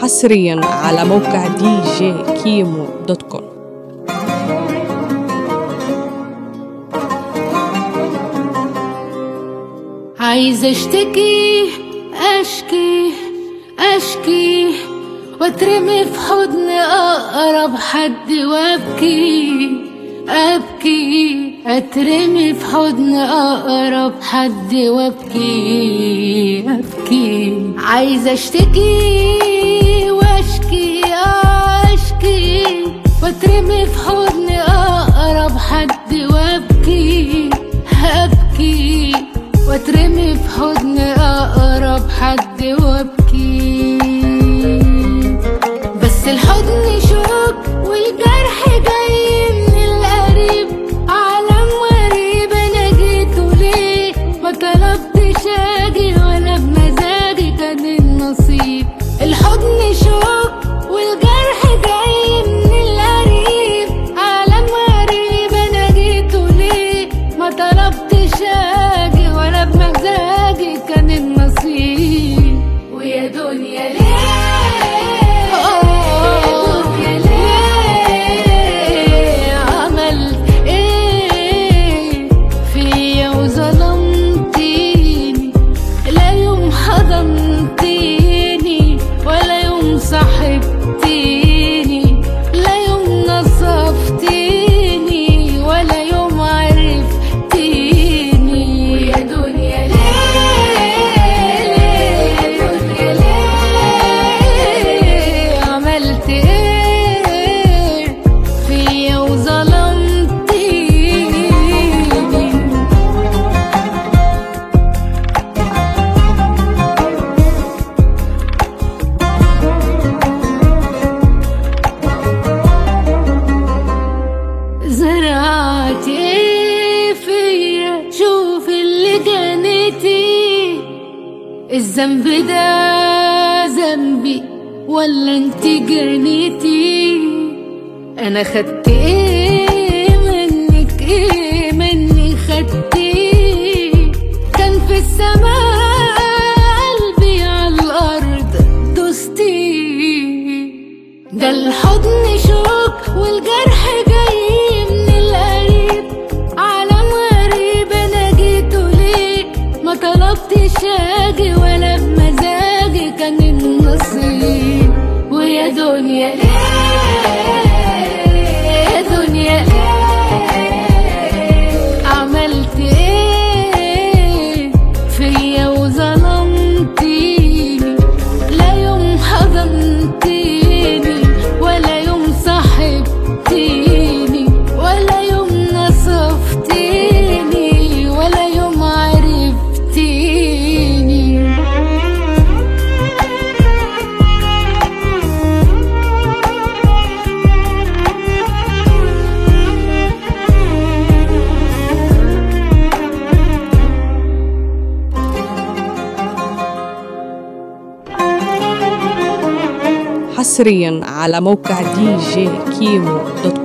حصريا على موقع دي جي كيمو دوت كوم عايزة اشتكي اشكي اشكي واترمي في حضن اقرب حد وابكي ابكي اترمي في حضن اقرب حد وابكي ابكي عايزة اشتكي واشكي اشكي واترمي في حضن اقرب حد وابكي هبكي واترمي في حضن اقرب حد وابكي بس الحضن شوك والجرح جاي من القريب عالم غريب انا جيته ليه ما طلبتش اجي ولا بمزاجي كان النصيب الحضن شوك والجرح جاي من القريب عالم غريب انا جيته ليه ما طلبتش اجي ولا بمزاجي كان النصيب ويا دنيا ليه يا ليه عملت ايه فيا وظلمتيني لا يوم حضنتيني ولا يوم صاحبتيني لا يوم نصفتيني ولا يوم عرفتيني ويا دنيا ليه يا دنيا ليه عملت ايه فيا وظلمتيني زرعت ايه فيا شوف اللي جنيتي الذنب ده ذنبي ولا انت جنيتي انا خدت ايه منك ايه مني خدتي كان في السماء قلبي على الارض دوستي ده الحضن شوك والجرح جاي من القريب عالم غريب انا جيته ليه ما طلبتش اجي ولا بمزاجي كان النصيب ويا دنيا ليه يا دنيا ليه عملت ايه فيا وظلمتيني لا يوم حضنتيني ولا يوم صاحبتيني ولا يوم نصفتيني ولا يوم عرفتيني حصريا على موقع دي جي كيمو دوت كوم